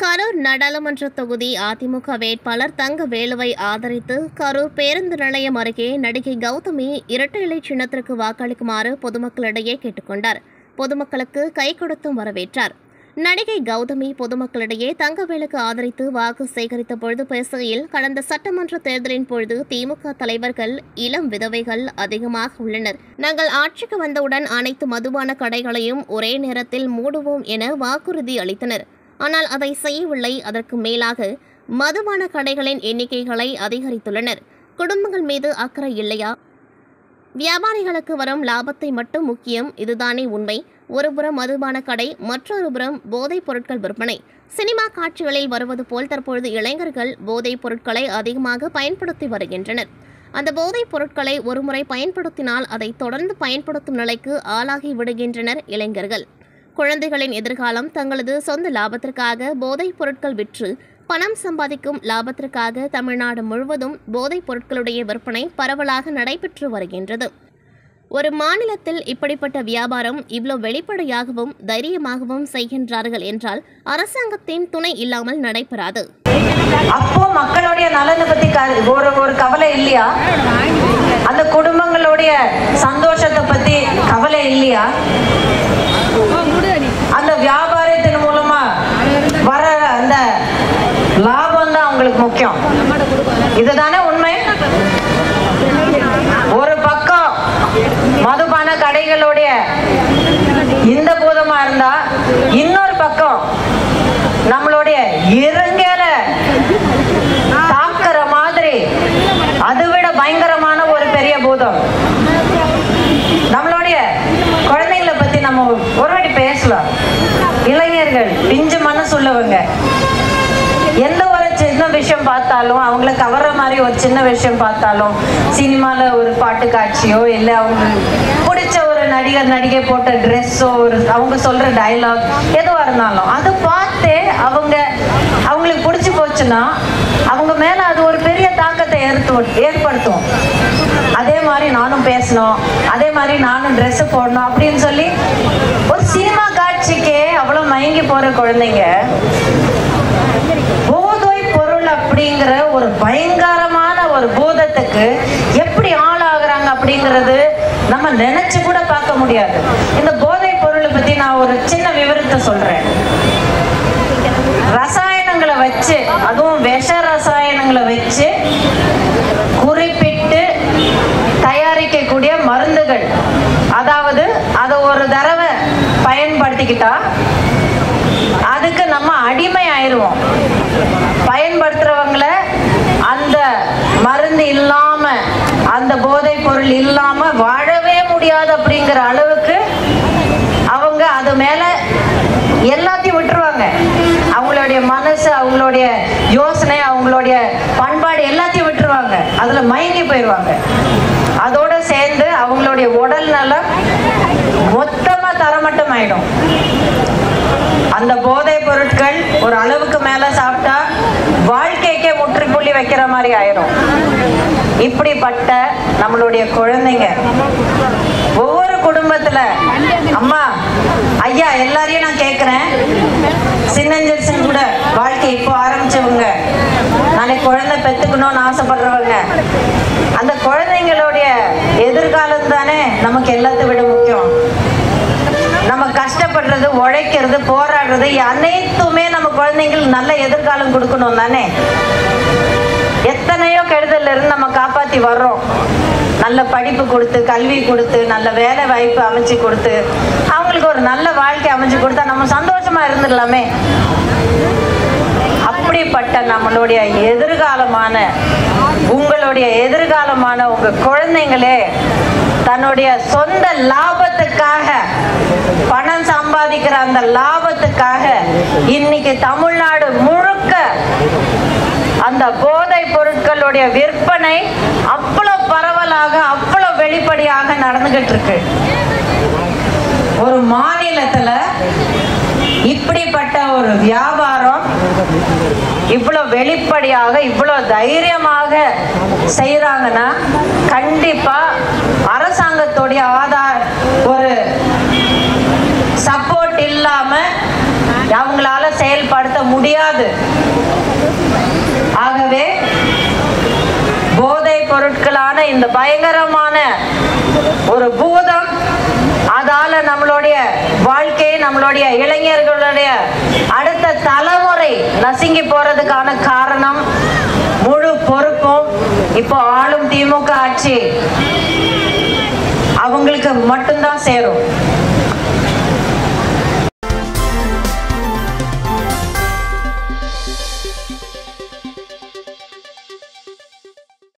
கரூர் நாடாளுமன்ற தொகுதி அதிமுக வேட்பாளர் தங்க வேலுவை ஆதரித்து கரூர் பேருந்து நிலையம் அருகே நடிகை கௌதமி இரட்டை இலை சின்னத்திற்கு வாக்களிக்குமாறு பொதுமக்களிடையே கேட்டுக்கொண்டார் பொதுமக்களுக்கு கை கொடுத்தும் வரவேற்றார் நடிகை கௌதமி பொதுமக்களிடையே தங்கவேலுக்கு ஆதரித்து வாக்கு சேகரித்த பொழுது பேசுகையில் கடந்த சட்டமன்ற தேர்தலின் பொழுது திமுக தலைவர்கள் இளம் விதவைகள் அதிகமாக உள்ளனர் நாங்கள் ஆட்சிக்கு வந்தவுடன் அனைத்து மதுபான கடைகளையும் ஒரே நேரத்தில் மூடுவோம் என வாக்குறுதி அளித்தனர் ஆனால் அதை செய்யவில்லை அதற்கு மேலாக மதுபான கடைகளின் எண்ணிக்கைகளை அதிகரித்துள்ளனர் குடும்பங்கள் மீது அக்கறை இல்லையா வியாபாரிகளுக்கு வரும் லாபத்தை மட்டும் முக்கியம் இதுதானே உண்மை ஒருபுறம் மதுபான கடை மற்றொரு புறம் போதைப் பொருட்கள் விற்பனை சினிமா காட்சிகளில் வருவது போல் தற்பொழுது இளைஞர்கள் போதைப் பொருட்களை அதிகமாக பயன்படுத்தி வருகின்றனர் அந்த போதைப் பொருட்களை ஒருமுறை பயன்படுத்தினால் அதை தொடர்ந்து பயன்படுத்தும் நிலைக்கு ஆளாகி விடுகின்றனர் இளைஞர்கள் குழந்தைகளின் எதிர்காலம் தங்களது சொந்த லாபத்திற்காக போதைப் பொருட்கள் விற்று பணம் சம்பாதிக்கும் லாபத்திற்காக தமிழ்நாடு முழுவதும் போதைப் பொருட்களுடைய விற்பனை பரவலாக நடைபெற்று வருகின்றது ஒரு மாநிலத்தில் இப்படிப்பட்ட வியாபாரம் இவ்வளோ வெளிப்படையாகவும் தைரியமாகவும் செய்கின்றார்கள் என்றால் அரசாங்கத்தின் துணை இல்லாமல் நடைபெறாது அப்போ மக்களுடைய நலனை பத்தி க- ஒரு ஒரு கவலை இல்லையா அந்த குடும்பங்களுடைய சந்தோஷத்தை பத்தி கவலை இல்லையா அந்த வியாபாரத்தின் மூலமா வர அந்த லாபம் தான் அவங்களுக்கு முக்கியம் இதுதானே உண்மை ஒரு பக்கம் மதுபான கடைகளுடைய இந்த பூதமா இருந்தா இன்னொரு பக்கம் நம்மளுடைய இருங்கல தாக்குற மாதிரி அதை விட பயங்கரமான ஒரு பெரிய பூதம் நம்மளுடைய குழந்தைங்களை பத்தி நம்ம ஒரு வாட்டி பேசலாம் இளைஞர்கள் பிஞ்சு மனசு உள்ளவங்க எந்த ஒரு சின்ன விஷயம் பார்த்தாலும் அவங்கள கவர்ற மாதிரி ஒரு சின்ன விஷயம் பார்த்தாலும் சினிமால ஒரு பாட்டு காட்சியோ இல்லை அவங்களுக்கு பிடிச்ச ஒரு நடிகர் நடிகை போட்ட ட்ரெஸ்ஸோ ஒரு அவங்க சொல்ற டயலாக் எதுவாக இருந்தாலும் அதை பார்த்தே அவங்க அவங்களுக்கு பிடிச்சி போச்சுன்னா அவங்க மேல அது ஒரு பெரிய தாக்கத்தை ஏற்படு ஏற்படுத்தும் அதே மாதிரி நானும் பேசணும் அதே மாதிரி நானும் ட்ரெஸ் போடணும் அப்படின்னு சொல்லி ஒரு சினிமா காட்சிக்கே அவ்வளோ மயங்கி போற குழந்தைங்க போதை பொருள் அப்படிங்கிற ஒரு பயங்கரமான ஒரு பூதத்துக்கு எப்படி ஆளாகிறாங்க அப்படிங்கிறது நம்ம நினைச்சு கூட பார்க்க முடியாது இந்த போதை பொருளை பத்தி நான் ஒரு சின்ன விவரத்தை சொல்றேன் ரசாயனங்களை வச்சு அதுவும் விஷ ரசாயனங்களை வச்சு குறிப்பிட்டு தயாரிக்கக்கூடிய மருந்துகள் அதாவது அதை ஒரு தடவை பயன்படுத்திக்கிட்டா அதுக்கு நம்ம அடிமை ஆயிருவோம் பயன்படுத்துறவங்கள அந்த மருந்து இல்லாம அந்த போதைப் பொருள் இல்லாம வாழவே முடியாது அப்படிங்கிற அளவுக்கு அவங்க அது மேல எல்லாத்தையும் விட்டுருவாங்க அவங்களுடைய மனசு அவங்களுடைய யோசனை அவங்களுடைய பண்பாடு எல்லாத்தையும் விட்டுருவாங்க அதுல மயங்கி போயிடுவாங்க அதோட சேர்ந்து அவங்களுடைய உடல் நலம் மொத்தமா தரமட்டம் ஆயிடும் அந்த போதைப் பொருட்கள் ஒரு அளவுக்கு மேல சாப்பிட்டா வாழ்க்கைக்கே முற்றுப்புள்ளி வைக்கிற மாதிரி ஆயிரும் இப்படிப்பட்ட நம்மளுடைய குழந்தைங்க ஒவ்வொரு குடும்பத்துல அம்மா ஐயா எல்லாரையும் நான் கேட்கிறேன் சின்னஞ்சரிசன் கூட வாழ்க்கை இப்போ ஆரம்பிச்சவங்க நாளைக்கு குழந்தை பெத்துக்கணும்னு ஆசைப்படுறவங்க அந்த குழந்தைங்களுடைய எதிர்காலம் தானே நமக்கு எல்லாத்தை விட முக்கியம் நம்ம கஷ்டப்படுறது உழைக்கிறது போராடுறது அனைத்துமே நம்ம குழந்தைங்களுக்கு நல்ல எதிர்காலம் கொடுக்கணும் தானே எத்தனையோ கெடுதல்ல இருந்து நம்ம காப்பாத்தி வர்றோம் நல்ல படிப்பு கொடுத்து கல்வி கொடுத்து நல்ல வேலை வாய்ப்பு அமைச்சு கொடுத்து அவங்களுக்கு ஒரு நல்ல வாழ்க்கை அமைச்சு கொடுத்தா நம்ம சந்தோஷமா இருந்துடலாமே அப்படிப்பட்ட நம்மளுடைய எதிர்காலமான உங்களுடைய எதிர்காலமான உங்க குழந்தைங்களே தன்னுடைய சொந்த லாபத்துக்காக பணம் சம்பாதிக்கிற அந்த லாபத்துக்காக இன்னைக்கு தமிழ்நாடு முழுக்க அந்த போதைப் பொருட்களுடைய விற்பனை அவ்வளவு பரவலாக அவ்வளவு வெளிப்படையாக நடந்துகிட்டு இருக்கு ஒரு மாநிலத்துல இப்படிப்பட்ட ஒரு வியாபாரம் இவ்வளவு வெளிப்படையாக இவ்வளவு தைரியமாக செய்யறாங்கன்னா கண்டிப்பா அரசாங்கத்துடைய ஆதார் ஒரு சப்போர்ட் இல்லாம அவங்களால செயல்படுத்த முடியாது ஆகவே போதை பொருட்களான இந்த பயங்கரமான ஒரு பூதம் அதால நம்மளுடைய வாழ்க்கை நம்மளுடைய இளைஞர்களுடைய அடுத்த தலைமுறை நசுங்கி போறதுக்கான காரணம் முழு பொறுப்பும் இப்போ ஆளும் திமுக ஆட்சி அவங்களுக்கு மட்டும்தான் சேரும்